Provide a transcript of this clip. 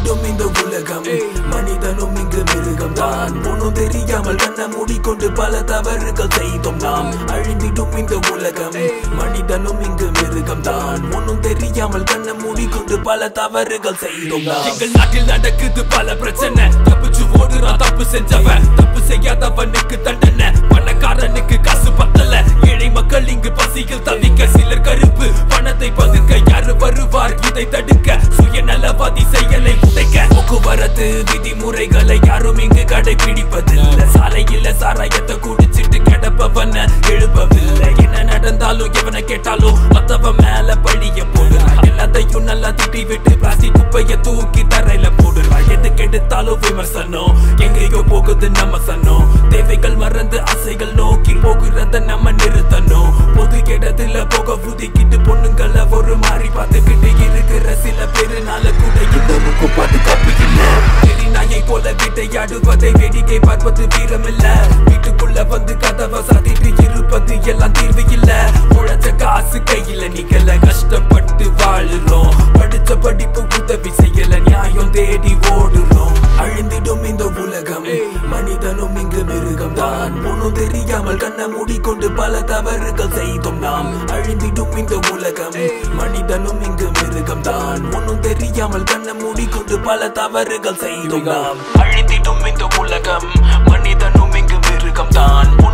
அழிந்திடும் இந்த உலகம் மனிதனும் இங்கு மிருகம் தான் ஒன்னும் தெரியாமல் கண்ண மூடிக்கொண்டு பல தவறுகள் செய்தோம் நாம் அழிந்திடும் இந்த உலகம் மனிதனும் இங்கு மிருகம் தான் ஒன்னும் தெரியாமல் கண்ண மூடிக்கொண்டு பல தவறுகள் செய்தோம் நாம் எங்கள் நாட்டில் நடக்குது பல பிரச்சனை தப்பிச்சு ஓடுறான் தப்பு செஞ்சவன் தப்பு செய்யாதவனுக்கு தண்டனை பணக்காரனுக்கு காசு பத்தல ஏழை மக்கள் இங்கு பசியில் தவிக்க சிலர் கருப்பு பணத்தை பதுக்க யாரு வருவார் இதை தடுக்க சுயநலவாதி செயலை உடைக்க போக்குவரத்து விதிமுறைகளை யாரும் இங்கு கடைபிடிப்பதில்லை சாலையில சாராயத்தை குடிச்சிட்டு கிடப்பவன எழுப்பவில்லை என்ன நடந்தாலும் எவனை கேட்டாலும் மத்தவன் மேல பழிய போடுறான் எல்லாத்தையும் நல்லா திட்டி விட்டு பிளாஸ்டிக் குப்பைய தூக்கி தரையில போடுறான் எதுக்கு எடுத்தாலும் விமர்சனம் எங்கேயோ போகுது நம்ம சனம் தேவைகள் மறந்து ஆசைகள் நோக்கி போகிறத நம்ம நிறுத்தணும் பொது இடத்துல போக புதிக்கிட்டு பொண்ணுங்களை ஒரு மாதிரி பார்த்துக்கிட்டு இருக்கிற சில பேருனால கூட இன்னொருக்கு பாதுகாப்பு இல்ல பெரிய நாயை போல வேட்டையாடுவதை வேடிக்கை பார்ப்பது வீரம் இல்ல வீட்டுக்குள்ள வந்து கதவை சாத்திட்டு இருப்பது எல்லாம் தீர்வு இல்ல உழைச்ச காசு கையில நிக்கல கஷ்டப்பட்டு வாழுறோம் படிச்ச படிப்பு உதவி செய்யல நியாயம் தேடி ஓடுறோம் அழிந்திடும் இந்த உலகம் மனிதனும் இங்கு மிருகம் தான் ஒன்னும் தெரியாமல் கண்ண மூடிக்கொண்டு பல தவறுகள் செய்தோம் நாம் அழிந்திடும் இந்த உலகம் மனிதனும் இங்கு மிருகம் தான் ஒன்னும் தெரியாமல் கண்ண மூடிக்கொண்டு பல தவறுகள் செய்தோம் நாம் அழிந்திடும் இந்த உலகம் மனிதனும் இங்கு மிருகம் தான்